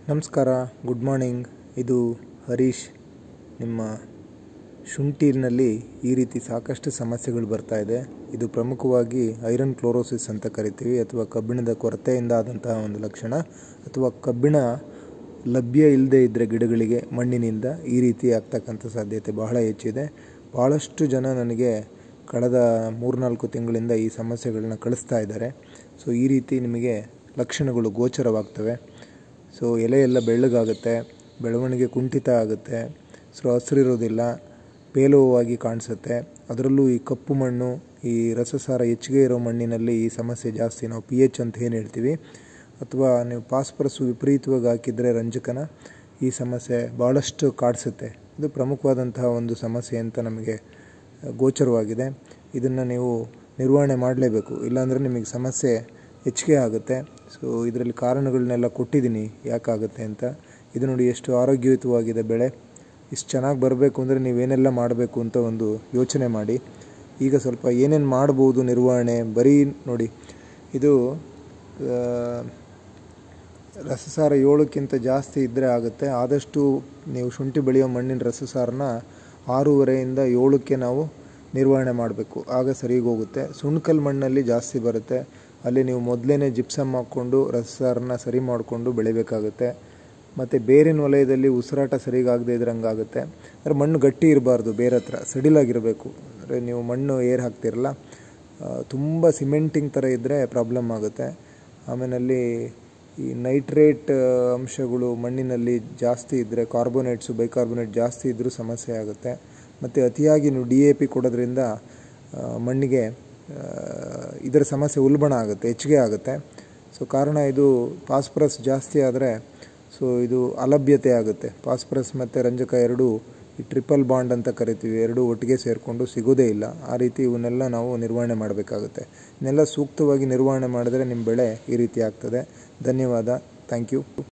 ನಮಸ್ಕಾರ good morning ಇದು ಹರೀಶ್ ನಿಮ್ಮ ಶುಂಠಿನಲ್ಲಿ ಈ ರೀತಿ ಸಾಕಷ್ಟು ಸಮಸ್ಯೆಗಳು ಬರ್ತಾ ಇದೆ ಇದು ಪ್ರಮುಖವಾಗಿ ಐರನ್ ಕ್ಲೋರೋಸಿಸ್ ಅಂತ ಕರಿತೀವಿ ಅಥವಾ ಕಬ್ಬಿಣದ ಕೊರತೆಯಿಂದ ಆದಂತಹ ಒಂದು ಲಕ್ಷಣ ಅಥವಾ ಕಬ್ಬಿಣ ಲಭ್ಯ ಇಲ್ಲದೆ ಇದ್ದರೆ ಗಿಡಗಳಿಗೆ ಮಣ್ಣಿನಿಂದ ಈ ರೀತಿ ಆಗ್ತಕ್ಕಂಥ ಸಾಧ್ಯತೆ ಬಹಳ ಹೆಚ್ಚಿದೆ ಭಾಳಷ್ಟು ಜನ ನನಗೆ ಕಳೆದ ಮೂರ್ನಾಲ್ಕು ತಿಂಗಳಿಂದ ಈ ಸಮಸ್ಯೆಗಳನ್ನ ಕಳಿಸ್ತಾ ಇದ್ದಾರೆ ಸೊ ಈ ರೀತಿ ನಿಮಗೆ ಲಕ್ಷಣಗಳು ಗೋಚರವಾಗ್ತವೆ ಸೊ ಎಲೆ ಎಲ್ಲ ಬೆಳ್ಳಗಾಗುತ್ತೆ ಬೆಳವಣಿಗೆ ಕುಂಠಿತ ಆಗುತ್ತೆ ಸೊ ಹಸಿರಿರೋದಿಲ್ಲ ಪೇಲುವಾಗಿ ಕಾಣಿಸುತ್ತೆ ಅದರಲ್ಲೂ ಈ ಕಪ್ಪು ಮಣ್ಣು ಈ ರಸಸಾರ ಹೆಚ್ಚಿಗೆ ಇರೋ ಮಣ್ಣಿನಲ್ಲಿ ಈ ಸಮಸ್ಯೆ ಜಾಸ್ತಿ ನಾವು ಪಿ ಎಚ್ ಅಂತ ಏನು ಹೇಳ್ತೀವಿ ಅಥವಾ ನೀವು ಫಾಸ್ಫರಸ್ ವಿಪರೀತವಾಗಿ ಹಾಕಿದರೆ ರಂಜಕನ ಈ ಸಮಸ್ಯೆ ಭಾಳಷ್ಟು ಕಾಡಿಸುತ್ತೆ ಇದು ಪ್ರಮುಖವಾದಂತಹ ಒಂದು ಸಮಸ್ಯೆ ಅಂತ ನಮಗೆ ಗೋಚರವಾಗಿದೆ ಇದನ್ನು ನೀವು ನಿರ್ವಹಣೆ ಮಾಡಲೇಬೇಕು ಇಲ್ಲಾಂದರೆ ನಿಮಗೆ ಸಮಸ್ಯೆ ಹೆಚ್ಚಿಗೆ ಆಗುತ್ತೆ ಸೊ ಇದರಲ್ಲಿ ಕಾರಣಗಳನ್ನೆಲ್ಲ ಕೊಟ್ಟಿದ್ದೀನಿ ಯಾಕಾಗುತ್ತೆ ಅಂತ ಇದು ನೋಡಿ ಎಷ್ಟು ಆರೋಗ್ಯಯುತವಾಗಿದೆ ಬೆಳೆ ಇಷ್ಟು ಚೆನ್ನಾಗಿ ಬರಬೇಕು ಅಂದರೆ ನೀವೇನೆಲ್ಲ ಮಾಡಬೇಕು ಅಂತ ಒಂದು ಯೋಚನೆ ಮಾಡಿ ಈಗ ಸ್ವಲ್ಪ ಏನೇನು ಮಾಡ್ಬೋದು ನಿರ್ವಹಣೆ ಬರೀ ನೋಡಿ ಇದು ಆ, ರಸಸಾರ ಏಳಕ್ಕಿಂತ ಜಾಸ್ತಿ ಇದ್ದರೆ ಆಗುತ್ತೆ ಆದಷ್ಟು ನೀವು ಶುಂಠಿ ಬೆಳೆಯೋ ಮಣ್ಣಿನ ರಸಸಾರನ ಆರೂವರೆಯಿಂದ ಏಳಕ್ಕೆ ನಾವು ನಿರ್ವಹಣೆ ಮಾಡಬೇಕು ಆಗ ಸರಿಗೆ ಹೋಗುತ್ತೆ ಸುಣ್ಕಲ್ ಮಣ್ಣಲ್ಲಿ ಜಾಸ್ತಿ ಬರುತ್ತೆ ಅಲ್ಲಿ ನೀವು ಮೊದಲೇ ಜಿಪ್ಸಮ್ ಹಾಕ್ಕೊಂಡು ರಸಸಾರನ ಸರಿ ಮಾಡಿಕೊಂಡು ಬೆಳಿಬೇಕಾಗುತ್ತೆ ಮತ್ತು ಬೇರಿನ ವಲಯದಲ್ಲಿ ಉಸಿರಾಟ ಸರಿಗಾಗದೇ ಇದ್ರಂಗಾಗುತ್ತೆ ಅಂದರೆ ಮಣ್ಣು ಗಟ್ಟಿ ಇರಬಾರ್ದು ಬೇರೆ ಹತ್ರ ಸಡಿಲಾಗಿರಬೇಕು ಅಂದರೆ ನೀವು ಮಣ್ಣು ಏರ್ ಹಾಕ್ತಿರಲ್ಲ ತುಂಬ ಸಿಮೆಂಟಿಂಗ್ ಥರ ಇದ್ದರೆ ಪ್ರಾಬ್ಲಮ್ ಆಗುತ್ತೆ ಆಮೇಲೆ ಈ ನೈಟ್ರೇಟ್ ಅಂಶಗಳು ಮಣ್ಣಿನಲ್ಲಿ ಜಾಸ್ತಿ ಇದ್ದರೆ ಕಾರ್ಬೋನೇಟ್ಸು ಬೈಕಾರ್ಬೋನೇಟ್ ಜಾಸ್ತಿ ಇದ್ದರೂ ಸಮಸ್ಯೆ ಆಗುತ್ತೆ ಮತ್ತು ಅತಿಯಾಗಿ ನೀವು ಡಿ ಎ ಪಿ ಕೊಡೋದ್ರಿಂದ ಆ, ಮಣ್ಣಿಗೆ ಆ, ಇದರ ಸಮಸ್ಯೆ ಉಲ್ಬಣ ಆಗುತ್ತೆ ಹೆಚ್ಚಿಗೆ ಆಗುತ್ತೆ ಸೊ ಕಾರಣ ಇದು ಫಾಸ್ಫರಸ್ ಜಾಸ್ತಿ ಆದರೆ ಸೊ ಇದು ಅಲಭ್ಯತೆ ಆಗುತ್ತೆ ಫಾಸ್ಫರಸ್ ಮತ್ತು ರಂಜಕ ಎರಡೂ ಈ ಟ್ರಿಪಲ್ ಬಾಂಡ್ ಅಂತ ಕರಿತೀವಿ ಎರಡೂ ಒಟ್ಟಿಗೆ ಸೇರಿಕೊಂಡು ಸಿಗೋದೇ ಇಲ್ಲ ಆ ರೀತಿ ಇವನ್ನೆಲ್ಲ ನಾವು ನಿರ್ವಹಣೆ ಮಾಡಬೇಕಾಗುತ್ತೆ ಇದನ್ನೆಲ್ಲ ಸೂಕ್ತವಾಗಿ ನಿರ್ವಹಣೆ ಮಾಡಿದ್ರೆ ನಿಮ್ಮ ಬೆಳೆ ಈ ರೀತಿ ಆಗ್ತದೆ ಧನ್ಯವಾದ ಥ್ಯಾಂಕ್ ಯು